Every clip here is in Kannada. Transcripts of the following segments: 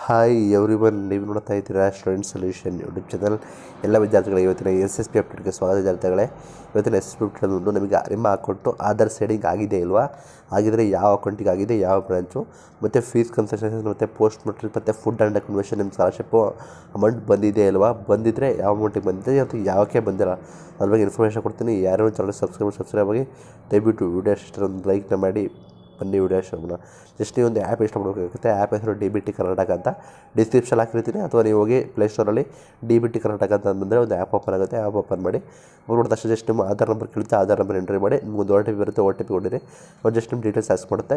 ಹಾಯ್ ಎವ್ರಿ ಒನ್ ನೀವು ನೋಡ್ತಾ ಇದ್ದೀರಾ ಸ್ಟೂಡೆಂಟ್ ಸೊಲ್ಯೂಷನ್ ಯೂಟ್ಯೂಬ್ ಚಾನಲ್ ಎಲ್ಲ ವಿದ್ಯಾರ್ಥಿಗಳಿಗೆ ಇವತ್ತಿನ ಎಸ್ ಎಸ್ ಪಿ ಅಪ್ಡೇಟ್ಗೆ ಸ್ವಾಗತ ವಿದ್ಯಾರ್ಥಿಗಳೇ ಇವತ್ತಿನ ಎಸ್ ಎಸ್ ಪಿ ಅಪ್ಡೇಟ್ ಒಂದು ನಮಗೆ ನಿಮ್ಮ ಅಕೌಂಟು ಆಧಾರ್ ಸೈಡಿಂಗ್ ಆಗಿದೆ ಇಲ್ವಾ ಆಗಿದ್ರೆ ಯಾವ ಅಕೌಂಟಿಗೆ ಆಗಿದೆ ಯಾವ ಬ್ರಾಂಚು ಮತ್ತು ಫೀಸ್ ಕನ್ಸೆಷನ್ ಮತ್ತು ಪೋಸ್ಟ್ ಮೆಟ್ರಿಕ್ ಮತ್ತು ಫುಡ್ ಆ್ಯಂಡ್ ಅಕಾಮಿಡೇಷನ್ ನಿಮ್ಮ ಸ್ಕಾಲರ್ಶಿಪ್ಪು ಅಮೌಂಟ್ ಬಂದಿದೆ ಇಲ್ವಾ ಬಂದಿದ್ದರೆ ಯಾವ ಅಮೌಂಟಿಗೆ ಬಂದಿದೆ ಅಥವಾ ಯಾವಕ್ಕೆ ಬಂದಿಲ್ಲ ಅದ್ರ ಬಗ್ಗೆ ಇನ್ಫಾರ್ಮೇಷನ್ ಕೊಡ್ತೀನಿ ಯಾರು ಚಾನಲ್ ಸಬ್ಸ್ಕ್ರೈಬ್ ಸಬ್ಸ್ಕ್ರೈಬ್ ಆಗಿ ದಯವಿಟ್ಟು ವಿಡಿಯೋ ಇಷ್ಟ ಒಂದು ಲೈಕ್ನ ಮಾಡಿ ಬನ್ನಿ ವಿಡಿಯೋ ಶೋನ ಜಸ್ಟ್ ನೀವು ಒಂದು ಆ್ಯಪ್ ಇಷ್ಟಪಡಬೇಕಾಗುತ್ತೆ ಆ್ಯಪ್ ಹೆಸರು ಡಿ ಬಿ ಟಿ ಕರ್ನಾಟಕ ಅಂತ ಡಿಸ್ಕ್ರಿಪ್ಷನ್ ಹಾಕಿರ್ತೀನಿ ಅಥವಾ ನೀವು ಹೋಗಿ ಪ್ಲೇಸ್ಟೋರಲ್ಲಿ ಡಿ ಬಿ ಟಿ ಕರ್ನಾಟಕ ಅಂತ ಬಂದರೆ ಒಂದು ಆ್ಯಪ್ ಓಪನ್ ಆಗುತ್ತೆ ಆ್ಯಪ್ ಓಪನ್ ಮಾಡಿ ನೋಡಿದ ತಕ್ಷಣ ಜಸ್ಟ್ ನಿಮ್ಮ ಆಧಾರ್ ನಂಬರ್ ಕೇಳುತ್ತೆ ಆಧಾರ್ ನಂಬರ್ ಎಂಟ್ರಿ ಮಾಡಿ ನಿಮ್ಗೆ ಓ ಟಿ ಪಿ ಬರುತ್ತೆ ಓ ಟಿ ಪಿ ಕೊಡಿರಿ ಅವ್ರು ಜಸ್ಟ್ ನಿಮ್ಮ ಡೀಟೇಲ್ಸ್ ಆಸ್ಕ್ ಮಾಡುತ್ತೆ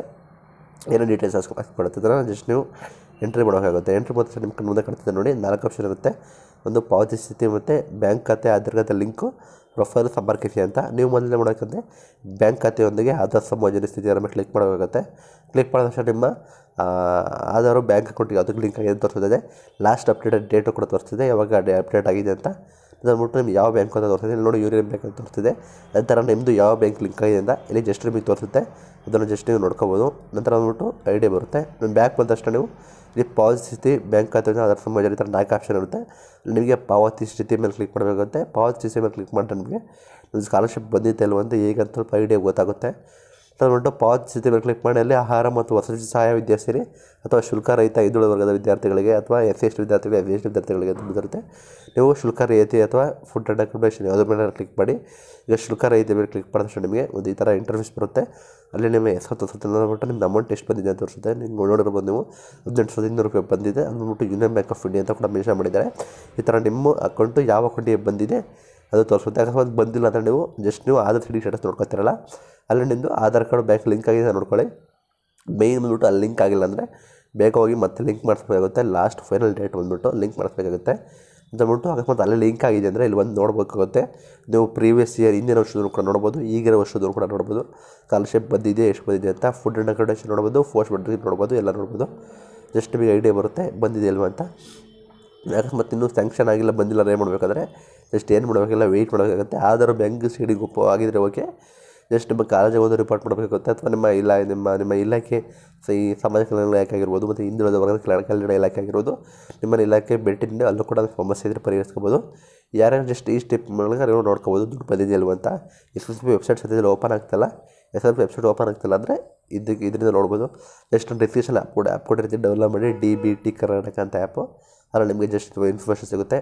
ಏನೋ ಡೀಟೇಲ್ಸ್ ಆಸ್ಕ್ ಆಸ್ಕ್ ಮಾಡುತ್ತೆ ಅದನ್ನು ಜಸ್ಟ್ ನೀವು ಎಂಟ್ರಿ ಮಾಡೋಕ್ಕಾಗುತ್ತೆ ಎಂಟ್ರಿ ಮಾಡಿದ ತಕ್ಷಣ ನಿಮ್ಮ ಕಣ್ಣು ಮುಂದೆ ಕಾಣ್ತಿದೆ ನೋಡಿ ನಾಲ್ಕು ಆಪ್ಷನ್ ಇರುತ್ತೆ ಒಂದು ಪಾವತಿ ಸ್ಥಿತಿ ಮತ್ತು ಬ್ಯಾಂಕ್ ಖಾತೆ ಆಧಾರ್ ಖಾತೆ ಲಿಂಕು ಪ್ರೊಫೈಲ್ ಸಂಪರ್ಕಿಸಿ ಅಂತ ನೀವು ಮೊದಲೇ ಮಾಡೋಕ್ಕಂತೆ ಬ್ಯಾಂಕ್ ಖಾತೆಯೊಂದಿಗೆ ಆಧಾರ್ ಸಂಯೋಜನೆ ಸ್ಥಿತಿಯನ್ನು ಮೇಲೆ ಕ್ಲಿಕ್ ಮಾಡಬೇಕಾಗುತ್ತೆ ಕ್ಲಿಕ್ ಮಾಡಿದ ತಕ್ಷಣ ನಿಮ್ಮ ಆ, ಆಧಾರು ಬ್ಯಾಂಕ್ ಅಕೌಂಟಿಗೆ ಅದಕ್ಕೆ ಲಿಂಕ್ ಆಗಿದೆ ಅಂತ ತೋರಿಸ್ತಿದೆ ಲಾಸ್ಟ್ ಅಪ್ಡೇಟೆಡ್ ಡೇಟು ಕೂಡ ತೋರಿಸ್ತಿದೆ ಯಾವಾಗ ಅಪ್ಡೇಟ್ ಆಗಿದೆ ಅಂತ ಅಂದ್ಬಿಟ್ಟು ನಿಮ್ಗೆ ಯಾವ ಬ್ಯಾಂಕ್ ಅಂತ ತೋರಿಸ್ತಿದೆ ಇಲ್ಲಿ ನೋಡಿ ಯೂನಿಯನ್ ಬ್ಯಾಂಕ್ ಅಂತ ತೋರಿಸ್ತಿದೆ ನಂತರ ನಿಮ್ಮದು ಯಾವ ಬ್ಯಾಂಕ್ ಲಿಂಕ್ ಆಗಿದೆ ಅಂತ ಇಲ್ಲಿ ಜಸ್ಟ್ ನಿಮಗೆ ತೋರಿಸುತ್ತೆ ಅದನ್ನು ಜಸ್ಟ್ ನೀವು ನೋಡ್ಕೋಬೋದು ನಂತರ ಅಂದ್ಬಿಟ್ಟು ಐಡಿಯಾ ಬರುತ್ತೆ ನಿಮ್ಮ ಬ್ಯಾಂಕ್ ಬಂದ ತಕ್ಷಣ ನೀವು ಇಲ್ಲಿ ಪಾವತಿ ಸ್ಥಿತಿ ಬ್ಯಾಂಕ್ ಖಾತೆ ಅದರ ಸಂಬಂಧ ಥರ ನಾಲ್ಕು ಆಪ್ಷನ್ ಇರುತ್ತೆ ನಿಮಗೆ ಪಾವತಿ ಸ್ಥಿತಿ ಮೇಲೆ ಕ್ಲಿಕ್ ಮಾಡಬೇಕಾಗುತ್ತೆ ಪಾವತಿ ಸ್ಥಿತಿ ಮೇಲೆ ಕ್ಲಿಕ್ ಮಾಡಿದ್ರೆ ನಿಮಗೆ ನಿಮ್ಮ ಸ್ಕಾಲರ್ಶಿಪ್ ಬಂದಿತ್ತೆ ಅಲ್ವ ಅಂತ ಈಗ ಅಂತ ಸ್ವಲ್ಪ ಐಡಿಯಾ ಗೊತ್ತಾಗುತ್ತೆ ಅಂದ್ಬಿಟ್ಟು ಪಾವತಿ ಸ್ಥಿತಿ ಮೇಲೆ ಕ್ಲಿಕ್ ಮಾಡಿ ಅಲ್ಲಿ ಆಹಾರ ಮತ್ತು ವಸತಿ ಸಹಾಯ ವಿದ್ಯಾರ್ಥಿ ಅಥವಾ ಶುಲ್ಕ ರಹಿತ ಹಿಂದುಳಿದ ವರ್ಗದ ವಿದ್ಯಾರ್ಥಿಗಳಿಗೆ ಅಥವಾ ಎಸ್ ಸಿ ಎಸ್ ಟಿ ವಿದ್ಯಾರ್ಥಿಗಳಿಗೆ ಎಸ್ ಸಿ ಎಸ್ ಟಿ ವಿದ್ಯಾರ್ಥಿಗಳಿಗೆ ಅಂತ ಬರುತ್ತೆ ನೀವು ಶುಲ್ಕ ರಿಯಾಯಿತಿ ಅಥವಾ ಫುಡ್ ಆ್ಯಂಡ್ ಅಕಾಮಿಡೇಷನ್ ಯಾವುದ್ರ ಮೇಲೆ ಕ್ಲಿಕ್ ಮಾಡಿ ಈಗ ಶುಲ್ಕ ರಹಿತ ಮೇಲೆ ಕ್ಲಿಕ್ ಮಾಡಿದ ತಕ್ಷಣ ನಿಮಗೆ ಒಂದು ಈ ಥರ ಇಂಟರ್ವ್ಯೂಸ್ ಬರುತ್ತೆ ಅಲ್ಲಿ ನಿಮ್ಮ ಹೆಸರು ತೋರಿಸುತ್ತೆ ಅಂದ್ಬಿಟ್ಟು ನಿಮ್ದು ಅಮೌಂಟ್ ಎಷ್ಟು ಬಂದಿದೆ ಅಂತ ತೋರಿಸುತ್ತೆ ನೀವು ನೋಡಿರ್ಬೋದು ನೀವು ಹದಿನೆಂಟು ಸಾವಿರದ ಇನ್ನೂರು ರೂಪಾಯಿ ಬಂದಿದೆ ಅಂದ್ಬಿಟ್ಟು ಯೂನಿಯನ್ ಬ್ಯಾಂಕ್ ಆಫ್ ಇಂಡಿಯಾ ಅಂತ ಕೂಡ ಮೆನ್ಷನ್ ಮಾಡಿದ್ದಾರೆ ಈ ಥರ ನಿಮ್ಮ ಅಕೌಂಟು ಯಾವ ಅಕೌಂಟಿಗೆ ಬಂದಿದೆ ಅದು ತೋರಿಸುತ್ತೆ ಅಕಸ್ಮಾತ್ ಬಂದಿಲ್ಲ ಅಂದರೆ ನೀವು ಜಸ್ಟ್ ನೀವು ಆಧಾರ್ ಸಿಡಿ ಸ್ಟೇಟಸ್ ನೋಡ್ಕೊತಿರಲ್ಲ ಅಲ್ಲಿ ನಿಮ್ಮದು ಆಧಾರ್ ಕಾರ್ಡ್ ಬ್ಯಾಂಕ್ ಲಿಂಕ್ ಆಗಿದೆ ನೋಡ್ಕೊಳ್ಳಿ ಮೇಯ್ನ್ ಬಂದ್ಬಿಟ್ಟು ಅಲ್ಲಿ ಲಿಂಕ್ ಆಗಿಲ್ಲ ಅಂದರೆ ಬೇಗ ಹೋಗಿ ಮತ್ತೆ ಲಿಂಕ್ ಮಾಡಿಸ್ಬೇಕಾಗುತ್ತೆ ಲಾಸ್ಟ್ ಫೈನಲ್ ಡೇಟ್ ಬಂದ್ಬಿಟ್ಟು ಲಿಂಕ್ ಮಾಡಿಸ್ಬೇಕಾಗುತ್ತೆ ಅಂತ ಅಂದ್ಬಿಟ್ಟು ಅಕಸ್ಮಾತ್ ಅಲ್ಲಿ ಲಿಂಕ್ ಆಗಿದೆ ಅಂದರೆ ಇಲ್ಲಿ ಬಂದು ನೋಡ್ಬೇಕಾಗುತ್ತೆ ನೀವು ಪ್ರೀವಿಯಸ್ ಇಯರ್ ಹಿಂದಿನ ವರ್ಷದೂ ಕೂಡ ನೋಡ್ಬೋದು ಈಗಿನ ವರ್ಷದೂ ಕೂಡ ನೋಡ್ಬೋದು ಸ್ಕಾಲರ್ಶಿಪ್ ಬಂದಿದೆ ಎಷ್ಟು ಬಂದಿದೆ ಅಂತ ಫುಡ್ ಆ್ಯಂಡ್ ಅಕಾಮಿಡೇಷನ್ ನೋಡ್ಬೋದು ಪೋಸ್ಟ್ ಮೆಟ್ರಿಕ್ ನೋಡ್ಬೋದು ಎಲ್ಲ ನೋಡ್ಬೋದು ಜಸ್ಟ್ ನಿಮಗೆ ಐಡಿಯಾ ಬರುತ್ತೆ ಬಂದಿದೆ ಅಲ್ವಾ ಅಂತ ಅಕಸ್ಮಾತ್ ಇನ್ನೂ ಸ್ಯಾಂಕ್ಷನ್ ಆಗಿಲ್ಲ ಬಂದಿಲ್ಲ ಏನು ಮಾಡಬೇಕಾದ್ರೆ ಜಸ್ಟ್ ಏನು ಮಾಡಬೇಕಿಲ್ಲ ವೆಯ್ಟ್ ಮಾಡಬೇಕಾಗುತ್ತೆ ಆದರೂ ಬ್ಯಾಂಕ್ ಸೈಡಿಗೆ ಒಪ್ಪ ಆಗಿದ್ರೆ ಓಕೆ ಜಸ್ಟ್ ನಿಮ್ಮ ಕಾಲೇಜಿಗೆ ಒಂದು ರಿಪೋರ್ಟ್ ಮಾಡಬೇಕಾಗುತ್ತೆ ಅಥವಾ ನಿಮ್ಮ ಇಲ್ಲ ನಿಮ್ಮ ನಿಮ್ಮ ಇಲಾಖೆ ಸೊ ಈ ಸಮಾಜ ಕಲ್ಯಾಣ ಇಲಾಖೆ ಆಗಿರ್ಬೋದು ಮತ್ತು ಹಿಂದುಳಿದ ವರ್ಗದ ಕಲ್ಯಾಣ ಕಲ್ಯಾಣ ಇಲಾಖೆ ಆಗಿರ್ಬೋದು ನಿಮ್ಮನ್ನ ಇಲಾಖೆ ಭೇಟಿ ನೀಡಿ ಅಲ್ಲೂ ಕೂಡ ಸಮಸ್ಯೆ ಇದ್ದರೆ ಪರಿಹರಿಸ್ಕೋಬೋದು ಯಾರ್ಯಾರು ಜಸ್ಟ್ ಈ ಸ್ಟೆಪ್ ಮೂಲಕ ನೀವು ನೋಡ್ಕೋಬೋದು ದುಡ್ಡು ಬಂದಿದೆ ಅಲ್ವ ಅಂತ ಎಸ್ ಎಸ್ ಪಿ ವೆಬ್ಸೈಟ್ ಸದ್ಯದಲ್ಲಿ ಓಪನ್ ಆಗ್ತಲ್ಲ S S P website open ಆಗ್ತಿಲ್ಲ ಅಂದರೆ ಇದಕ್ಕೆ ಇದರಿಂದ ನೋಡ್ಬೋದು ಜಸ್ಟ್ ಡಿಸ್ಕ್ರಿಪ್ಷನ್ ಆ್ಯಪ್ ಕೂಡ ಆ್ಯಪ್ ಕೊಟ್ಟಿರ್ತೀನಿ ಡೌನ್ಲೋಡ್ ಮಾಡಿ ಡಿ ಬಿ ಟಿ ಕರ್ನಾಟಕ ಅಂತ ಆ್ಯಪು ಅದರಲ್ಲಿ ನಿಮಗೆ ಜಸ್ಟ್ ಇನ್ಫಾರ್ಮೇಷನ್ ಸಿಗುತ್ತೆ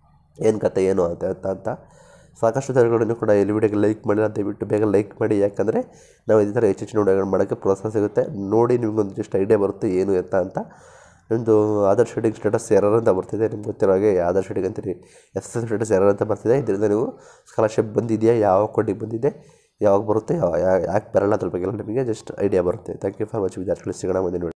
ಏನು ಕತೆ ಏನು ಅಂತ ಅಂತ ಅಂತ ಸಾಕಷ್ಟು ಥರಗಳನ್ನು ಕೂಡ ಇಲ್ಲಿ ವಿಡಿಯೋಗೆ ಲೈಕ್ ಮಾಡಿ ದಯವಿಟ್ಟು ಬೇಗ ಲೈಕ್ ಮಾಡಿ ಯಾಕಂದರೆ ನಾವು ಇದೇ ಥರ ಹೆಚ್ಚು ಹೆಚ್ಚಿನ ವಿಡಿಯೋಗಳು ಮಾಡೋಕ್ಕೆ ಪ್ರೋತ್ಸಾಹ ಸಿಗುತ್ತೆ ನೋಡಿ ನಿಮಗೊಂದು ಜಸ್ಟ್ ಐಡಿಯಾ ಬರುತ್ತೆ ಏನು ಎತ್ತ ಅಂತ ನಿಮ್ಮದು ಆಧಾರ್ ಶೀಟಿಂಗ್ ಸ್ಟೇಟಸ್ ಎರರ್ ಅಂತ ಬರ್ತಿದೆ ನಿಮ್ಗೆ ಗೊತ್ತಿರೋ ಹಾಗೆ ಆಧಾರ್ ಶೀಟಿಂಗ್ ಅಂತೀರಿ ಎಸ್ ಎಸ್ ಸ್ಟೇಟಸ್ ಎರರ್ ಅಂತ ಬರ್ತಿದೆ ಇದರಿಂದ ನೀವು ಸ್ಕಾಲರ್ಶಿಪ್ ಬಂದಿದೆಯಾ ಯಾವ ಅಕೌಂಟಿಗೆ ಬಂದಿದೆ ಯಾವಾಗ ಬರುತ್ತೆ ಯಾವ ಯಾಕೆ ಬರಲ್ಲ ಅದ್ರ ಬಗ್ಗೆ ಎಲ್ಲ ನಿಮಗೆ ಜಸ್ಟ್ ಐಡಿಯಾ ಬರುತ್ತೆ ಥ್ಯಾಂಕ್ ಯು ಫಾರ್ ವಾಚಿಂಗ್ ವಿದ್ಯಾರ್ಥಿಗಳು ಸಿಗೋಣ ಮುಂದಿನ video.